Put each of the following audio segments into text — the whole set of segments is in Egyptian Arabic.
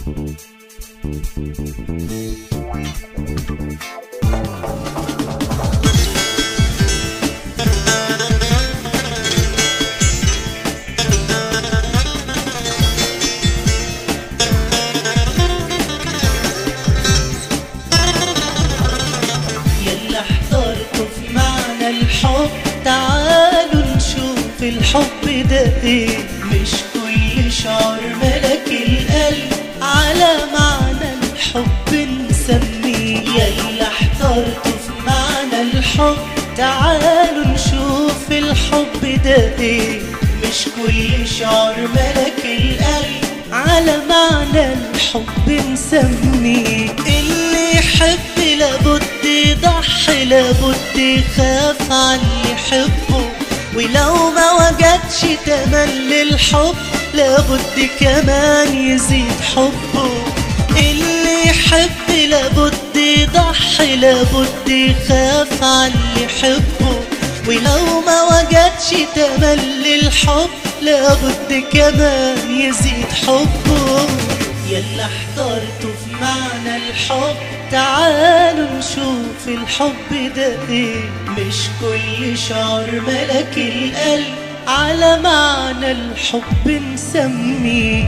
يلا احترتوا في معنى الحب تعالوا نشوف الحب ده ايه مش كل شعر ملك القلب على معنى الحب نسميه يلا احترتوا في معنى الحب تعالوا نشوف الحب ده ايه مش كل شعر ملك القلب على معنى الحب نسميه اللي يحب لابد يضحي لابد يخاف على اللي يحبه ولو ما وجدش تمن للحب لابد كمان يزيد حبه اللي يحب لابد يضحي لابد يخاف على اللي يحبه ولو ما وجدش تمن للحب لابد كمان يزيد حبه يلا احترتوا في معنى الحب تعالوا نشوف الحب ده ايه مش كل شعر ملك القلب على معنى الحب نسميه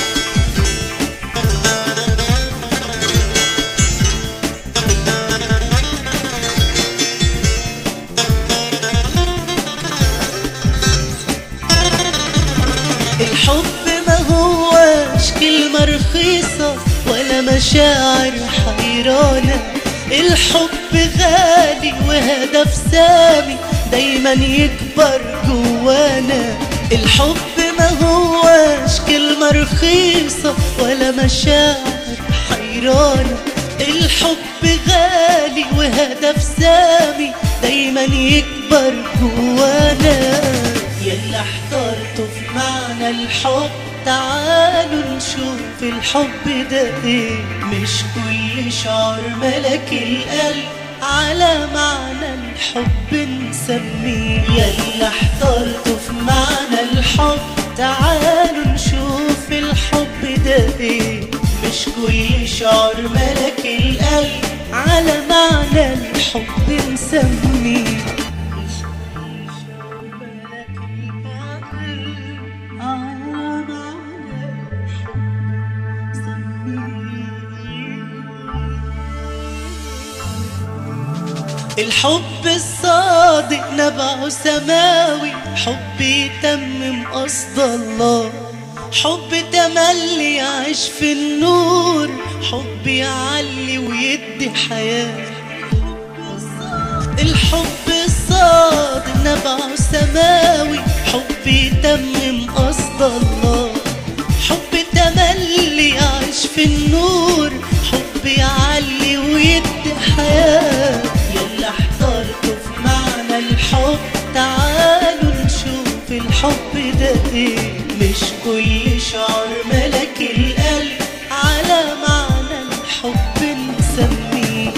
الحب ما هواش كلمة رخيصة ولا مشاعر حيرانة الحب غالي وهدف سامي دايما يكبر جوانا الحب ما هواش كلمة رخيصة ولا مشاعر حيرانة الحب غالي وهدف سامي دايما يكبر جوانا يلا احترتوا في معنى الحب تعالوا نشوف الحب ده ايه مش كل شعر ملك القلب على معنى الحب نسميه يلا احترتوا في معنى الحب تعالوا نشوف الحب ده ايه مش كل شعر ملك القلب على معنى الحب نسميه الحب الصادق نبعه سماوي حب يتمم قصد الله حب تملي يعيش في النور حب يعلي ويدي حياة الحب الصادق نبعه سماوي حب يتمم قصد الله حب تملي يعيش في النور حب يعلي ويدي حياة يلا احترتوا في معنى الحب تعالوا نشوف الحب ده ايه مش كل شعر ملك القلب على معنى الحب نسميه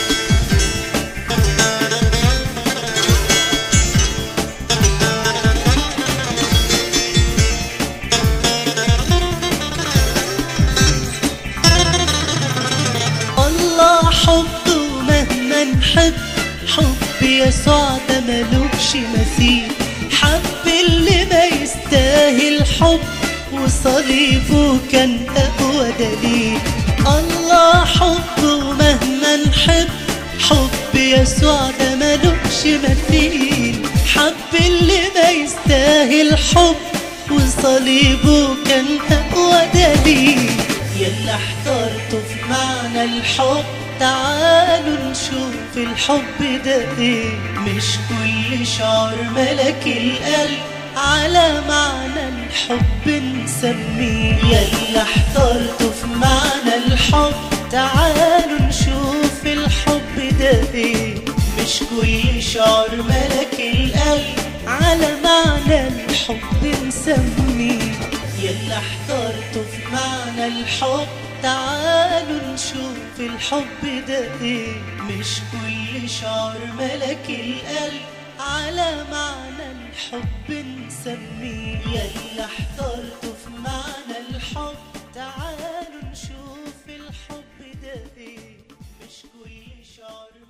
الله حب ومهما نحب حب يسوع ده ملوكش مثيل حب اللي ما يستاهل حب وصليبه كان أقوى دليل الله حب ومهما نحب حب يسوع ده ملوكش مثيل حب اللي ما يستاهل حب وصليبه كان أقوى دليل يلا احترتوا في معنى الحب تعالوا نشوف الحب ده ايه مش كل شعر ملك القلب على معنى الحب نسميه يلا احترتوا في معنى الحب تعالوا نشوف الحب ده ايه مش كل شعر ملك القلب على معنى الحب نسميه يلا احترتوا في معنى الحب تعالوا نشوف الحب ده ايه مش كل شعر ملك القلب على معنى الحب نسميه يلا احترتوا في معنى الحب تعالوا نشوف شعر